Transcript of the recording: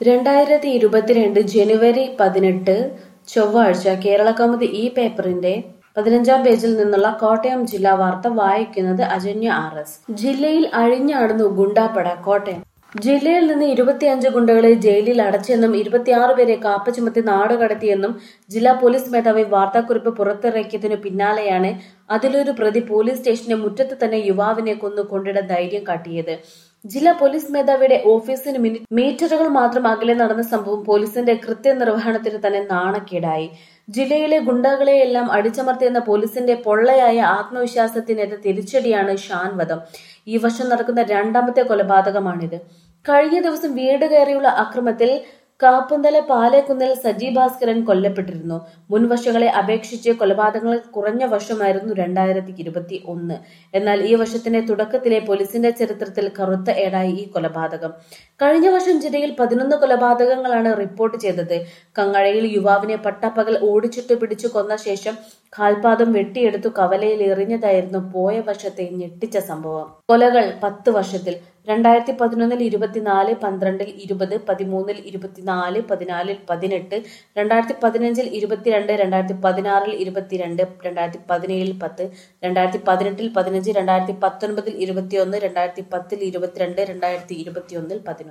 രണ്ടായിരത്തി ഇരുപത്തിരണ്ട് ജനുവരി പതിനെട്ട് ചൊവ്വാഴ്ച കേരളകൗമുദി ഈ പേപ്പറിന്റെ പതിനഞ്ചാം പേജിൽ നിന്നുള്ള കോട്ടയം ജില്ലാ വാർത്ത വായിക്കുന്നത് അജന്യ ആർ എസ് ജില്ലയിൽ അഴിഞ്ഞാടുന്നു ഗുണ്ടാപ്പട കോട്ടയം ജില്ലയിൽ നിന്ന് ഇരുപത്തിയഞ്ച് ഗുണ്ടകളെ ജയിലിൽ അടച്ചെന്നും ഇരുപത്തിയാറ് പേരെ കാപ്പ ചുമത്തി നാട് കടത്തിയെന്നും ജില്ലാ പോലീസ് മേധാവി വാർത്താക്കുറിപ്പ് പുറത്തിറക്കിയതിനു പിന്നാലെയാണ് അതിലൊരു പ്രതി പോലീസ് സ്റ്റേഷന്റെ മുറ്റത്ത് തന്നെ യുവാവിനെ കൊന്നു കൊണ്ടിട ധൈര്യം കാട്ടിയത് ജില്ലാ പോലീസ് മേധാവിയുടെ ഓഫീസിന് മിനി- മീറ്ററുകൾ മാത്രം അകലെ നടന്ന സംഭവം പോലീസിന്റെ കൃത്യനിർവഹണത്തിന് തന്നെ നാണക്കേടായി ജില്ലയിലെ ഗുണ്ടകളെയെല്ലാം അടിച്ചമർത്തിയെന്ന പോലീസിന്റെ പൊള്ളയായ ആത്മവിശ്വാസത്തിനെതിരെ തിരിച്ചടിയാണ് ഷാൻ വധം ഈ വർഷം നടക്കുന്ന രണ്ടാമത്തെ കൊലപാതകമാണിത് കഴിഞ്ഞ ദിവസം വീട് കയറിയുള്ള അക്രമത്തിൽ കാപ്പന്തല പാലേക്കുന്നിൽ സജി ഭാസ്കരൻ കൊല്ലപ്പെട്ടിരുന്നു മുൻ വർഷങ്ങളെ അപേക്ഷിച്ച് കൊലപാതകങ്ങൾ കുറഞ്ഞ വർഷമായിരുന്നു രണ്ടായിരത്തി ഇരുപത്തി ഒന്ന് എന്നാൽ ഈ വർഷത്തിന്റെ തുടക്കത്തിലെ പോലീസിന്റെ ചരിത്രത്തിൽ കറുത്ത ഏടായി ഈ കൊലപാതകം കഴിഞ്ഞ വർഷം ജില്ലയിൽ പതിനൊന്ന് കൊലപാതകങ്ങളാണ് റിപ്പോർട്ട് ചെയ്തത് കങ്ങഴയിൽ യുവാവിനെ പട്ടാപ്പകൽ ഓടിച്ചിട്ട് പിടിച്ചു കൊന്ന ശേഷം കാൽപാദം വെട്ടിയെടുത്തു കവലയിൽ എറിഞ്ഞതായിരുന്നു പോയ വർഷത്തെ ഞെട്ടിച്ച സംഭവം കൊലകൾ പത്ത് വർഷത്തിൽ രണ്ടായിരത്തി പതിനൊന്നിൽ ഇരുപത്തിനാല് പന്ത്രണ്ടിൽ ഇരുപത് പതിമൂന്നിൽ ഇരുപത്തിനാല് പതിനാലിൽ പതിനെട്ട് രണ്ടായിരത്തി പതിനഞ്ചിൽ ഇരുപത്തിരണ്ട് രണ്ടായിരത്തി പതിനാറിൽ ഇരുപത്തിരണ്ട് രണ്ടായിരത്തി പതിനേഴിൽ പത്ത് രണ്ടായിരത്തി പതിനെട്ടിൽ പതിനഞ്ച് രണ്ടായിരത്തി പത്തൊൻപതിൽ ഇരുപത്തിയൊന്ന് രണ്ടായിരത്തി പത്തിൽ ഇരുപത്തിരണ്ട് രണ്ടായിരത്തി ഇരുപത്തിയൊന്നിൽ പതിനൊന്ന്